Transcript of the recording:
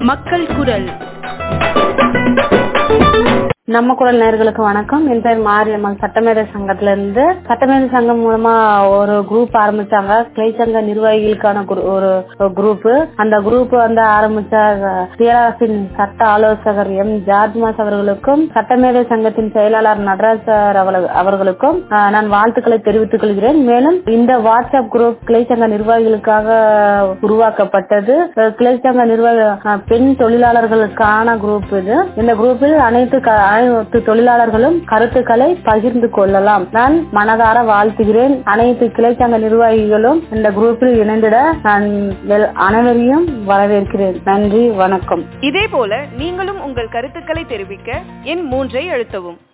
மக்கள் குரல் நம்ம குரல் நேர்களுக்கு வணக்கம் என் பேர் மாரியம்மன் சட்டமேதை சங்கத்துல இருந்து சட்டமேதை சங்கம் மூலமா ஒரு குரூப் ஆரம்பிச்சாங்க கிளை சங்க நிர்வாகிகளுக்கான குரு- ஒரு குரூப் அந்த குரூப் வந்து ஆரம்பிச்ச பேராசின் சட்ட ஆலோசகர் எம் ஜார்ஜ்மாஸ் அவர்களுக்கும் சட்டமேதை சங்கத்தின் செயலாளர் நடராஜ் சார் அவர்கள்- அவர்களுக்கும் ஆஹ், நான் வாழ்த்துக்களை தெரிவித்துக் கொள்கிறேன் மேலும் இந்த வாட்ஸ்அப் குரூப் கிளை சங்க நிர்வாகிகளுக்காக உருவாக்கப்பட்டது அஹ், கிளை சங்க நிர்வாக அஹ், பெண் தொழிலாளர்களுக்கான குரூப் இது இந்த குரூப்பில் அனைத்து க- அனைத்து தொழிலாளர்களும் கருத்துக்களை பகிர்ந்து கொள்ளலாம் நான் மனதார வாழ்த்துகிறேன் அனைத்து கிளை சங்க நிர்வாகிகளும் இந்த குரூப்பில் இணைந்திட நான் வெல்- அனைவரையும் வரவேற்கிறேன் நன்றி வணக்கம் இதே போல நீங்களும் உங்கள் கருத்துக்களை தெரிவிக்க எண் மூன்றை அழுத்தவும்